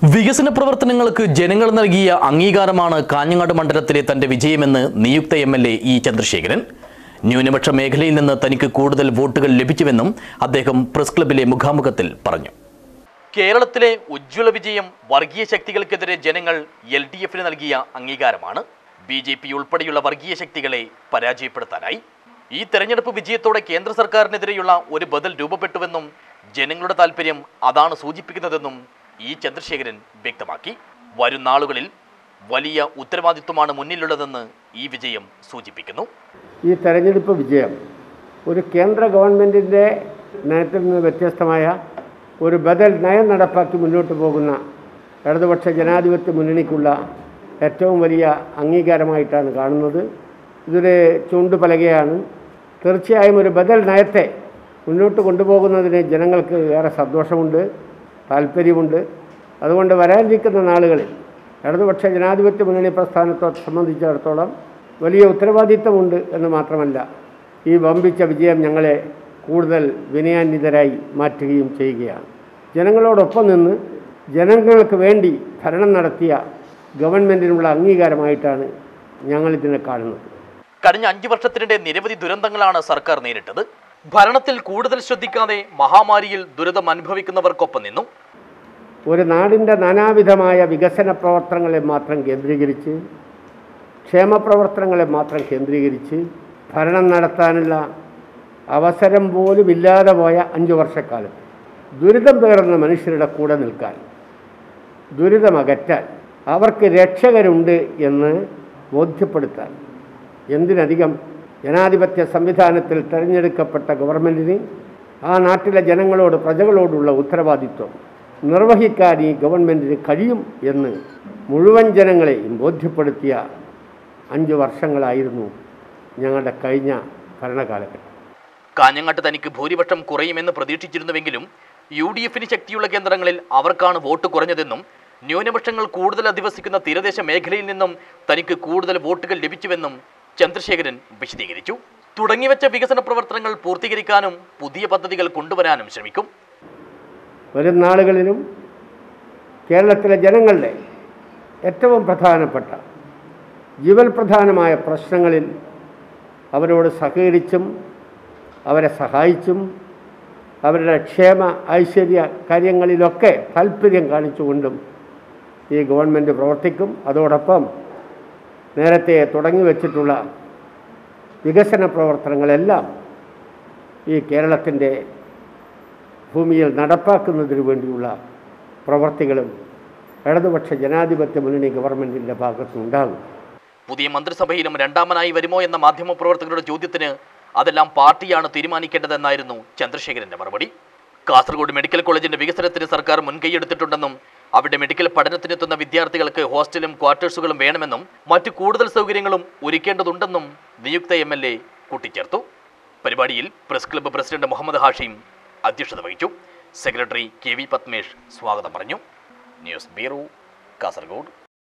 വികസന പ്രവർത്തനങ്ങൾക്ക് ജനങ്ങൾ നൽകിയ അംഗീകാരമാണ് കാഞ്ഞങ്ങാട് മണ്ഡലത്തിലെ തന്റെ വിജയമെന്ന് നിയുക്ത M L A E Chandrasekharan ന്യൂനപക്ഷ മേഖലയിൽ നിന്ന് തനിക്ക് കൂടുതൽ വോട്ടുകൾ ലഭിച്ചുവെന്നും അദ്ദേഹം പ്രസ് ക്ലബിലെ മുഖാമുഖത്തിൽ പറഞ്ഞു കേരളത്തിലെ ഉജ്ജ്വല വിജയം വർഗീയ ശക്തികൾക്കെതിരെ ജനങ്ങൾ എൽ ഡി എഫിന് നൽകിയ അംഗീകാരമാണ് ബി ജെ പി ഉൾപ്പെടെയുള്ള വർഗീയ ശക്തികളെ പരാജയപ്പെടുത്താനായി ഈ തെരഞ്ഞെടുപ്പ് വിജയത്തോടെ കേന്ദ്ര സർക്കാരിനെതിരെയുള്ള ഒരു ബദൽ രൂപപ്പെട്ടുവെന്നും ജനങ്ങളുടെ താല്പര്യം അതാണ് സൂചിപ്പിക്കുന്നതെന്നും ഇ ചന്ദ്രശേഖരൻ വ്യക്തമാക്കി വരും നാളുകളിൽ വലിയ ഉത്തരവാദിത്വമാണ് മുന്നിലുള്ളതെന്ന് ഈ വിജയം സൂചിപ്പിക്കുന്നു ഈ തെരഞ്ഞെടുപ്പ് വിജയം ഒരു കേന്ദ്ര ഗവൺമെൻറ്റിൻ്റെ നയത്തിൽ നിന്ന് വ്യത്യസ്തമായ ഒരു ബദൽ നയം നടപ്പാക്കി മുന്നോട്ട് പോകുന്ന ഇടതുപക്ഷ ജനാധിപത്യ മുന്നണിക്കുള്ള ഏറ്റവും വലിയ അംഗീകാരമായിട്ടാണ് കാണുന്നത് ഇതൊരു ചൂണ്ടുപലകയാണ് തീർച്ചയായും ഒരു ബദൽ നയത്തെ മുന്നോട്ട് കൊണ്ടുപോകുന്നതിന് ജനങ്ങൾക്ക് ഏറെ സന്തോഷമുണ്ട് താല്പര്യമുണ്ട് അതുകൊണ്ട് വരാനിരിക്കുന്ന നാളുകളിൽ ഇടതുപക്ഷ ജനാധിപത്യ മുന്നണി പ്രസ്ഥാനത്തെ സംബന്ധിച്ചിടത്തോളം വലിയ ഉത്തരവാദിത്തമുണ്ട് എന്ന് മാത്രമല്ല ഈ വമ്പിച്ച വിജയം ഞങ്ങളെ കൂടുതൽ വിനയാന്വിതരായി മാറ്റുകയും ചെയ്യുകയാണ് ജനങ്ങളോടൊപ്പം നിന്ന് ജനങ്ങൾക്ക് വേണ്ടി ഭരണം നടത്തിയ ഗവൺമെൻറ്റിനുള്ള അംഗീകാരമായിട്ടാണ് ഞങ്ങളിതിനെ കാണുന്നത് കഴിഞ്ഞ അഞ്ചു വർഷത്തിനിടെ നിരവധി ദുരന്തങ്ങളാണ് സർക്കാർ നേരിട്ടത് ഭരണത്തിൽ കൂടുതൽ ശ്രദ്ധിക്കാതെ മഹാമാരിയിൽ ദുരിതം അനുഭവിക്കുന്നവർക്കൊപ്പം നിന്നു ഒരു നാടിൻ്റെ നാനാവിധമായ വികസന പ്രവർത്തനങ്ങളെ മാത്രം കേന്ദ്രീകരിച്ച് ക്ഷേമപ്രവർത്തനങ്ങളെ മാത്രം കേന്ദ്രീകരിച്ച് ഭരണം നടത്താനുള്ള അവസരം പോലും ഇല്ലാതെ പോയ അഞ്ചു വർഷക്കാലം ദുരിതം പേറുന്ന മനുഷ്യരുടെ കൂടെ നിൽക്കാൻ ദുരിതമകറ്റാൻ അവർക്ക് രക്ഷകരുണ്ട് എന്ന് ബോധ്യപ്പെടുത്താൻ എന്തിനധികം ജനാധിപത്യ സംവിധാനത്തിൽ തിരഞ്ഞെടുക്കപ്പെട്ട ഗവൺമെൻറ്റിന് ആ നാട്ടിലെ ജനങ്ങളോട് പ്രജകളോടുള്ള ഉത്തരവാദിത്വം നിർവഹിക്കാൻ ഈ ഗവൺമെൻറ്റിന് കഴിയും എന്ന് മുഴുവൻ ജനങ്ങളെയും ബോധ്യപ്പെടുത്തിയ അഞ്ച് വർഷങ്ങളായിരുന്നു ഞങ്ങളുടെ കഴിഞ്ഞ ഭരണകാലഘട്ടം കാഞ്ഞങ്ങാട്ട് തനിക്ക് ഭൂരിപക്ഷം കുറയുമെന്ന് പ്രതീക്ഷിച്ചിരുന്നുവെങ്കിലും യു ഡി എഫിന് ശക്തിയുള്ള കേന്ദ്രങ്ങളിൽ അവർക്കാണ് വോട്ട് കുറഞ്ഞതെന്നും ന്യൂനപക്ഷങ്ങൾ കൂടുതൽ അധിവസിക്കുന്ന തീരദേശ മേഖലയിൽ നിന്നും തനിക്ക് കൂടുതൽ വോട്ടുകൾ ലഭിച്ചുവെന്നും ചന്ദ്രശേഖരൻ വിശദീകരിച്ചു തുടങ്ങിവെച്ച വികസന പ്രവർത്തനങ്ങൾ പൂർത്തീകരിക്കാനും പുതിയ പദ്ധതികൾ കൊണ്ടുവരാനും ശ്രമിക്കും വരും നാളുകളിലും കേരളത്തിലെ ജനങ്ങളുടെ ഏറ്റവും പ്രധാനപ്പെട്ട ജീവൽ പ്രധാനമായ പ്രശ്നങ്ങളിൽ അവരോട് സഹകരിച്ചും അവരെ സഹായിച്ചും അവരുടെ ക്ഷേമ ഐശ്വര്യ കാര്യങ്ങളിലൊക്കെ താല്പര്യം കാണിച്ചുകൊണ്ടും ഈ ഗവൺമെൻറ് പ്രവർത്തിക്കും അതോടൊപ്പം നേരത്തെ തുടങ്ങി വച്ചിട്ടുള്ള വികസന പ്രവർത്തനങ്ങളെല്ലാം ഈ കേരളത്തിൻ്റെ ഭൂമിയിൽ നടപ്പാക്കുന്നതിന് വേണ്ടിയുള്ള പ്രവർത്തികളും ഇടതുപക്ഷ ജനാധിപത്യ മുന്നണി ഗവൺമെൻറ്റിൻ്റെ ഭാഗത്തുനിന്നുണ്ടാകും പുതിയ മന്ത്രിസഭയിലും രണ്ടാമനായി വരുമോ എന്ന മാധ്യമപ്രവർത്തകരുടെ ചോദ്യത്തിന് അതെല്ലാം പാർട്ടിയാണ് തീരുമാനിക്കേണ്ടതെന്നായിരുന്നു ചന്ദ്രശേഖരന്റെ മറുപടി കാസർഗോഡ് മെഡിക്കൽ കോളേജിന്റെ വികസനത്തിന് സർക്കാർ മുൻകൈയെടുത്തിട്ടുണ്ടെന്നും അവിടെ മെഡിക്കൽ പഠനത്തിനെത്തുന്ന വിദ്യാർത്ഥികൾക്ക് ഹോസ്റ്റലും ക്വാർട്ടേഴ്സുകളും വേണമെന്നും മറ്റു കൂടുതൽ സൗകര്യങ്ങളും ഒരുക്കേണ്ടതുണ്ടെന്നും നിയുക്ത എം എൽ എ കൂട്ടിച്ചേർത്തു പരിപാടിയിൽ press club president Muhammad Hashim അധ്യക്ഷത വഹിച്ചു സെക്രട്ടറി കെ വി പത്മേഷ് സ്വാഗതം പറഞ്ഞു ന്യൂസ് ബ്യൂറോ കാസർഗോഡ്